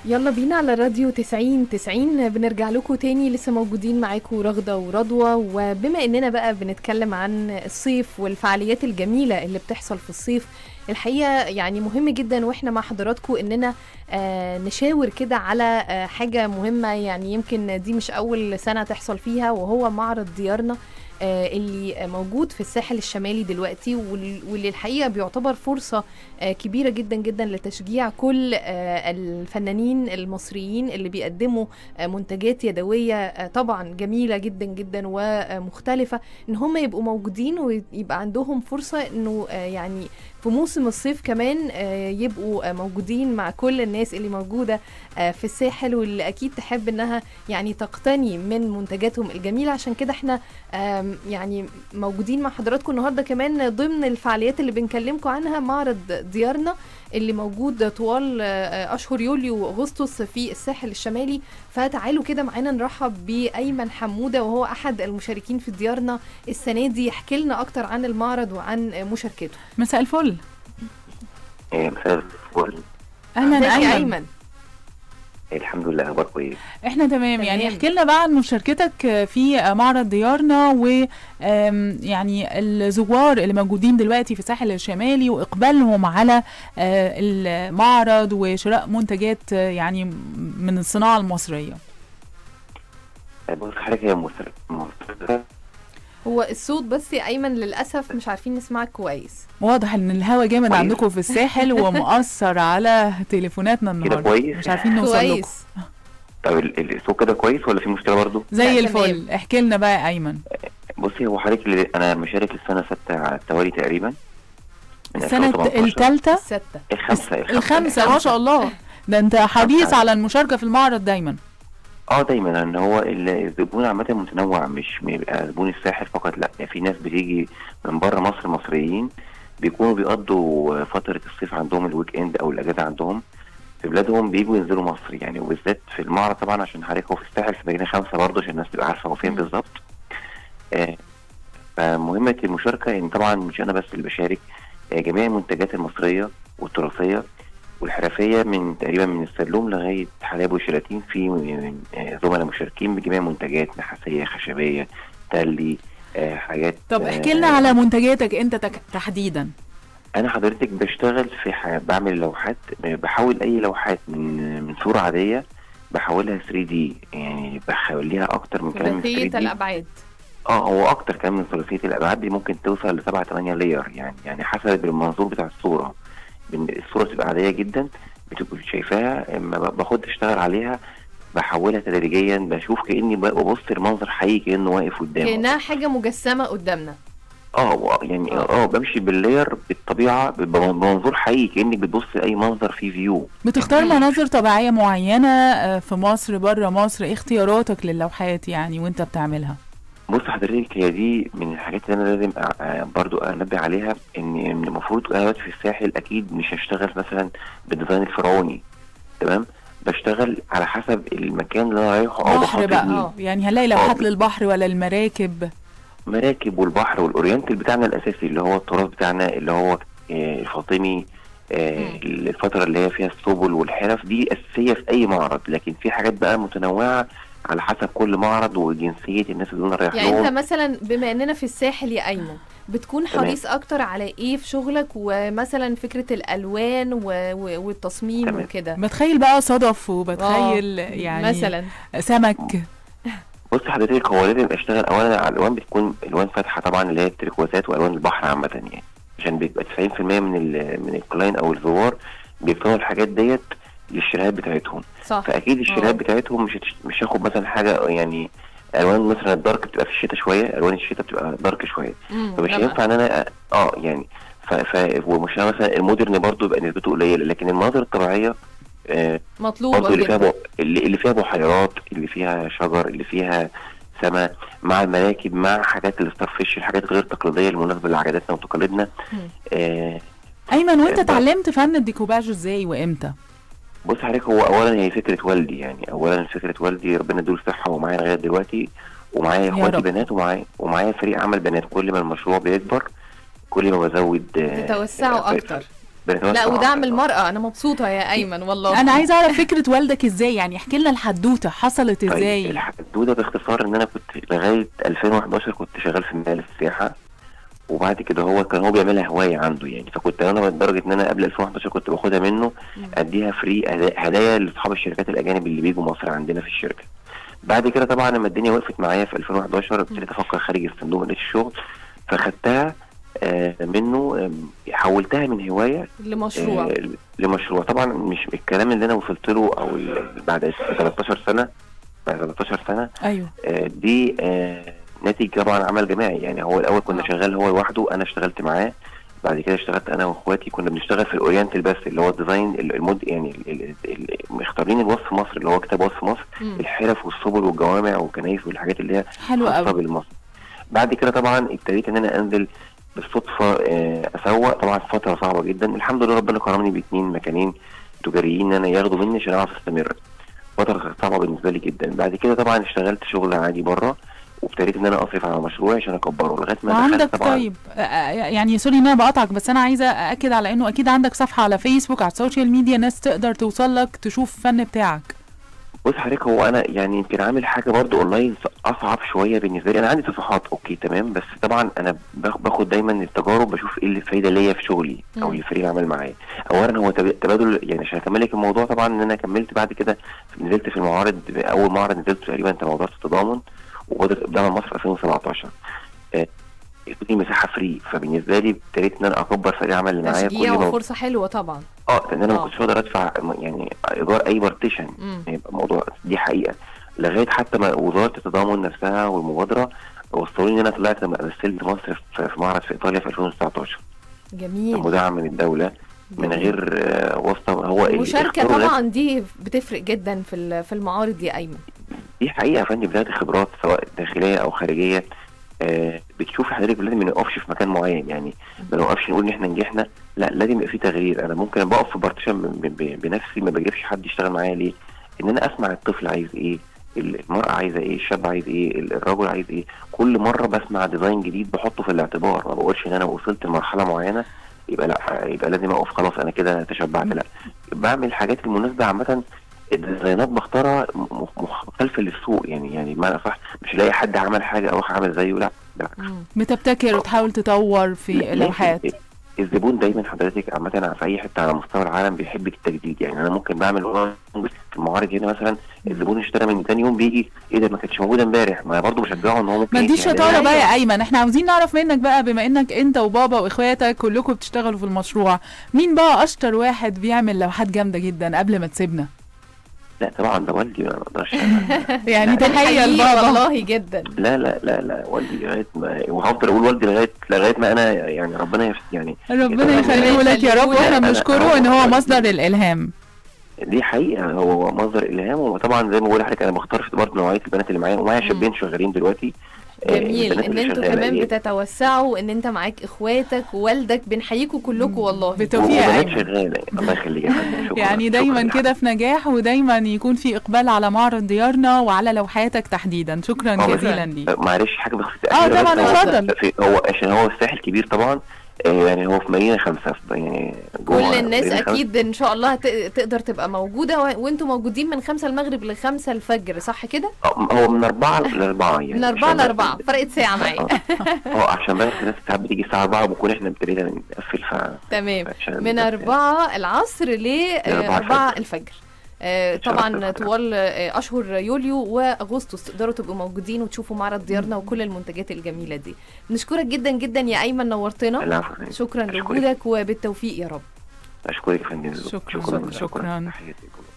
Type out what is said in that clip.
يلا بينا على راديو 90 90 بنرجع لكم تاني لسه موجودين معاكم رغدة ورضوى وبما اننا بقى بنتكلم عن الصيف والفعاليات الجميلة اللي بتحصل في الصيف الحقيقة يعني مهم جدا واحنا مع حضراتكم اننا آه نشاور كده على آه حاجة مهمة يعني يمكن دي مش اول سنة تحصل فيها وهو معرض ديارنا آه، اللي موجود في الساحل الشمالي دلوقتي وال- واللي الحقيقه بيعتبر فرصه آه، كبيره جدا جدا لتشجيع كل آه، الفنانين المصريين اللي بيقدموا آه، منتجات يدويه آه، طبعا جميله جدا جدا ومختلفه ان هم يبقوا موجودين ويبقى عندهم فرصه انه آه، يعني في موسم الصيف كمان آه، يبقوا آه، موجودين مع كل الناس اللي موجوده آه، في الساحل واللي اكيد تحب انها يعني تقتني من منتجاتهم الجميله عشان كده احنا آم، يعني موجودين مع حضراتكم النهارده كمان ضمن الفعاليات اللي بنكلمكم عنها معرض ديارنا اللي موجود طوال آه، اشهر يوليو واغسطس في الساحل الشمالي فتعالوا كده معانا نرحب بايمن حموده وهو احد المشاركين في ديارنا السنه دي يحكي لنا اكتر عن المعرض وعن مشاركته مساء الفل إيه، مساء الفل اهلا ازيك يا ايمن ايمن الحمد لله اخبار كويس احنا تمام يعني تمام. احكي لنا بقى عن مشاركتك في معرض ديارنا و آم، يعني الزوار اللي موجودين دلوقتي في الساحل الشمالي واقبالهم على آه، المعرض وشراء منتجات آه، يعني من الصناعه المصريه بص حضرتك هي مصر مصر هو الصوت بس يا ايمن للاسف مش عارفين نسمعك كويس واضح ان الهوا جامد كويس. عندكم في الساحل ومؤثر على تليفوناتنا النهارده كويس؟ مش عارفين نوصل لكم كويس طب ال- ال- الصوت كده كويس ولا في مشكله برضو؟ زي لا، تمام. الفل احكي لنا بقى يا ايمن بصي هو حضرتك اللي انا مشارك السنه سته على التوالي تقريبا من السنه 2018. الثالثه الستة الخمسه الخمسه ما شاء الله ده انت حريص الخمسة. على المشاركه في المعرض دايما اه دايما ان هو ال- الزبون عامه متنوع مش بيبقى زبون الساحل فقط لا في ناس بتيجي من بره مصر مصريين بيكونوا بيقضوا فتره الصيف عندهم الويك اند او الاجازه عندهم في بلادهم بيجوا ينزلوا مصر يعني وبالذات في المعرض طبعا عشان حضرتك هو في الساحل في مدينه خمسه برضه عشان الناس تبقى عارفه هو فين مم. بالظبط آه فمهمه المشاركه ان طبعا مش انا بس اللي بشارك آه جميع المنتجات المصريه والتراثيه والحرفيه من تقريبا من السلوم لغايه حلاب وشلاتين في آه، زملاء مشاركين بجميع منتجات نحاسيه خشبيه تلي آه حاجات طب آه، احكي لنا على منتجاتك انت تك... تحديدا انا حضرتك بشتغل في ح... بعمل لوحات بحول اي لوحات من من صوره عاديه بحولها 3 دي يعني بخليها اكتر من كلام من 3 ثلاثيه دي الابعاد اه هو اكتر كمان من ثلاثيه الابعاد دي ممكن توصل ل 7 8 لاير يعني يعني حسب المنظور بتاع الصوره بن- الصوره تبقى عاديه جدا بتبقى شايفاها اما ب- باخد اشتغل عليها بحولها تدريجيا بشوف كاني ب- ببص المنظر حقيقي كانه واقف قدامي كانها حاجه مجسمه قدامنا اه و- يعني اه بمشي باللاير بالطبيعه ب- بمنظور حقيقي كانك بتبص اي منظر فيه فيو بتختار مناظر طبيعيه معينه آه، في مصر بره مصر إيه اختياراتك للوحات يعني وانت بتعملها بص حضرتك هي دي من الحاجات اللي انا لازم أ- أ- برضو انبه عليها ان إن المفروض انا دلوقتي في الساحل اكيد مش هشتغل مثلا بالديزاين الفرعوني تمام بشتغل على حسب المكان اللي انا رايحه او بحر بخاطب بقى مين. اه يعني هنلاقي لوحات آه. للبحر ولا المراكب مراكب والبحر والاورينتال بتاعنا الاساسي اللي هو التراث بتاعنا اللي هو آه، الفاطمي آه، مم. الفتره اللي هي فيها السبل والحرف دي اساسيه في اي معرض لكن في حاجات بقى متنوعه على حسب كل معرض وجنسيه الناس اللي انا رايح يعني لهم انت مثلا بما اننا في الساحل يا ايمن بتكون تمام. حريص اكتر على ايه في شغلك ومثلا فكره الالوان و... و... والتصميم تمام. وكده بتخيل بقى صدف وبتخيل يعني مثلا سمك بص حضرتك هو لازم اشتغل اولا على الالوان بتكون الوان فاتحه طبعا اللي هي التركوازات والوان البحر عامه يعني عشان بيبقى 90% من ال من الكلاين او الزوار بيبتغوا الحاجات ديت للشرايات بتاعتهم صح فاكيد الشرايات آه. بتاعتهم مش هتش- مش هاخد مثلا حاجه يعني الوان مثلا الدارك بتبقى في الشتاء شويه الوان الشتاء بتبقى دارك شويه مم، فمش غامقة. هينفع ان انا اه يعني ف, ف ومش أنا مثلا المودرن برضو يبقى نسبته قليله لكن المناظر الطبيعيه آه مطلوبه برضه اللي فيها جدا بو... اللي, اللي فيها بحيرات اللي فيها شجر اللي فيها سماء مع المراكب مع حاجات الستار فيش الحاجات غير التقليديه المناسبه لعاداتنا وتقاليدنا مم. آه ايمن وانت آه، اتعلمت فن الديكوباج ازاي وامتى بص حضرتك هو اولا هي فكره والدي يعني اولا فكره والدي ربنا يديله الصحه ومعايا لغايه دلوقتي ومعايا يا اخواتي رب. بنات ومعايا ومعايا فريق عمل بنات كل ما المشروع بيكبر كل ما بزود آه، تتوسعوا ف- اكتر بنتوسع لا ودعم أكتر. المرأة أنا مبسوطة يا أيمن والله انا عايزه اعرف فكره والدك ازاي يعني احكي لنا الحدوته حصلت طيب ازاي الحدوده باختصار ان انا كنت لغايه 2011 كنت شغال في مجال السياحه وبعد كده هو كان هو بيعملها هوايه عنده يعني فكنت انا لدرجه ان انا قبل 2011 كنت باخدها منه اديها فري هدا- هدايا لاصحاب الشركات الاجانب اللي بيجوا مصر عندنا في الشركه بعد كده طبعا لما الدنيا وقفت معايا في 2011 ابتديت افكر خارج الصندوق ما لقيتش شغل فخدتها آه، منه آم، حولتها من هوايه لمشروع آه، لمشروع طبعا مش الكلام اللي انا وصلت له او ال- بعد 13 سنه بعد 13 سنه ايوه آه، دي آه، ناتج طبعا عمل جماعي يعني هو الاول كنا آه. شغال هو لوحده انا اشتغلت معاه بعد كده اشتغلت انا واخواتي كنا بنشتغل في الاورينتال بس اللي هو الديزاين ال- المد يعني ال- ال- ال- مختارين الوصف مصر اللي هو كتاب وصف مصر مم. الحرف والسبل والجوامع والكنايس والحاجات اللي هي حلو خاصه قوي بالمصر بعد كده طبعا ابتديت ان انا انزل بالصدفه آه، اسوق طبعا في فتره صعبه جدا الحمد لله ربنا كرمني باثنين مكانين تجاريين ان انا ياخدوا مني عشان اعرف استمر فتره كانت صعبه بالنسبه لي جدا بعد كده طبعا اشتغلت شغل عادي بره وابتديت ان انا اصرف على مشروعي عشان اكبره لغايه ما وعندك دخلت طبعا طيب آه، آه، يعني سوري ان انا بقطعك بس انا عايزه ااكد على انه اكيد عندك صفحه على فيسبوك على السوشيال ميديا ناس تقدر توصل لك تشوف الفن بتاعك بص حضرتك هو انا يعني يمكن عامل حاجه برضو اونلاين اصعب شويه بالنسبه لي انا عندي صفحات اوكي تمام بس طبعا انا باخ- باخد دايما التجارب بشوف ايه اللي فايده ليا في شغلي او مم. الفريق اللي عمل معايا اولا هو تب- تبادل يعني عشان اكمل لك الموضوع طبعا ان انا كملت بعد كده نزلت في المعارض اول معرض نزلت تقريبا كان موضوع التضامن وبدر ابداع مصر 2017 آه، ادوني مساحه فري فبالنسبه لي ابتديت ان انا اكبر فريق العمل اللي معايا تشجيع كل ما وفرصة حلوة طبعا اه لان انا ما آه. كنتش اقدر ادفع يعني ايجار اي بارتيشن مم. يبقى الموضوع دي حقيقه لغايه حتى ما وزاره التضامن نفسها والمبادره وصلوني ان انا طلعت لما مثلت مصر في في معرض في ايطاليا في 2019 جميل مدعم من الدوله من جميل. غير آه، واسطه هو اللي المشاركة اختاروا ناس- طبعا دي بتفرق جدا في ال- في المعارض دي أيمن دي حقيقه يا فندم بدايه خبرات سواء داخليه او خارجيه آه بتشوف حضرتك لازم ما نقفش في مكان معين يعني ما نوقفش نقول ان احنا نجحنا لا لازم يبقى في تغيير انا ممكن بقف في بارتيشن ب- ب- بنفسي ما بجيبش حد يشتغل معايا ليه ان انا اسمع الطفل عايز ايه المرأة عايزة ايه الشاب عايز ايه الراجل عايز ايه كل مرة بسمع ديزاين جديد بحطه في الاعتبار ما بقولش ان انا وصلت لمرحلة معينة يبقى لا يبقى لازم اقف خلاص انا كده تشبعت لا بعمل الحاجات المناسبة عامة الديزاينات بختارها م- مختلفة للسوق يعني يعني بمعنى صح مش لاقي حد عمل حاجة اروح اعمل زيه لا بالعكس مم. بتبتكر وتحاول تطور في لا، اللوحات لكن الزبون دايما حضرتك عامة في أي حتة على مستوى العالم بيحب التجديد يعني أنا ممكن بعمل لونج في المعارض هنا مثلا الزبون اشترى من تاني يوم بيجي إيه ده ما كانتش موجودة امبارح ما برضه بشجعه إن هو ممكن ما دي يجي يعني شطاره أنا- بقى يا ايمن احنا عاوزين نعرف منك بقى بما انك انت وبابا واخواتك كلكم بتشتغلوا في المشروع مين بقى اشطر واحد بيعمل لوحات جامده جدا قبل ما تسيبنا لا طبعا ده والدي ما أقدرش يعني لا، تحيه حقيقي لبابا والله جدا لا لا لا لا والدي لغاية ما وهفضل أقول والدي لغاية لغاية ما أنا يعني ربنا يف- يعني ربنا يخليه يخليه لك يا رب واحنا أنا- بنشكره ان هو أنا- مصدر الالهام دي حقيقة هو مصدر إلهام وطبعا زي ما بقول لحضرتك أنا بختار في برضه نوعية البنات اللي معايا ومعايا مم. شابين شغالين دلوقتي آه، جميل البنات ان اللي انتوا شغالة كمان دي. بتتوسعوا ان انت معاك اخواتك ووالدك بنحييكوا كلكم والله بالتوفيق يا وبنات ايمن شغالة الله يخليك يا فندم شكرا يعني دايما شكراً. كده في نجاح ودايما يكون في اقبال على معرض ديارنا وعلى لوحاتك تحديدا شكرا آه، بس- جزيلا ليك آه، معلش حاجه بس اه طبعا هو- اتفضل في- هو عشان هو الساحل كبير طبعا آه، يعني هو في مدينه خمسه في- يعني كل جوه الناس مدينة خمسة. اكيد ان شاء الله هت- تقدر تبقى موجوده و- وانتوا موجودين من خمسة المغرب لخمسة الفجر صح كده آه، هو من اربعه لاربعه يعني من أربعة عشان بس- لأربعة فرقت ساعة معايا اه آه، عشان بس الناس ساعات بتيجي الساعه 4 وبكون احنا ابتدينا نقفل ف تمام عشان من بس- أربعة العصر لأربعة لأربعة الفجر. الفجر آه، إن شاء طبعا الله. طوال آه، اشهر يوليو واغسطس تقدروا تبقوا موجودين وتشوفوا معرض ديارنا وكل المنتجات الجميله دي نشكرك جدا جدا يا ايمن نورتنا العفو يا فندم. شكرا أشكرك. لوجودك وبالتوفيق يا رب اشكرك يا فندم شكراً، شكرا شكراً. تحياتي لكم.